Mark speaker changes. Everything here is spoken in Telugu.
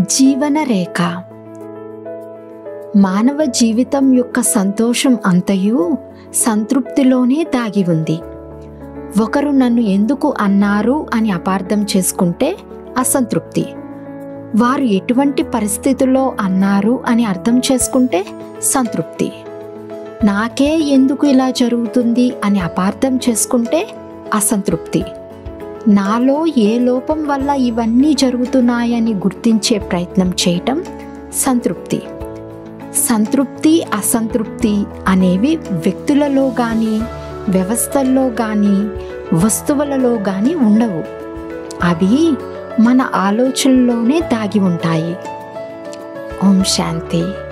Speaker 1: జీవన రేఖ మానవ జీవితం యొక్క సంతోషం అంతయు సంతృప్తిలోనే దాగి ఉంది ఒకరు నన్ను ఎందుకు అన్నారు అని అపార్థం చేసుకుంటే అసంతృప్తి వారు ఎటువంటి పరిస్థితుల్లో అన్నారు అని అర్థం చేసుకుంటే సంతృప్తి నాకే ఎందుకు ఇలా జరుగుతుంది అని అపార్థం చేసుకుంటే అసంతృప్తి నాలో ఏ లోపం వల్ల ఇవన్నీ జరుగుతున్నాయని గుర్తించే ప్రయత్నం చేయటం సంతృప్తి సంతృప్తి అసంతృప్తి అనేవి వ్యక్తులలో కానీ వ్యవస్థల్లో కానీ వస్తువులలో కానీ ఉండవు అవి మన ఆలోచనలోనే దాగి ఉంటాయి ఓం శాంతి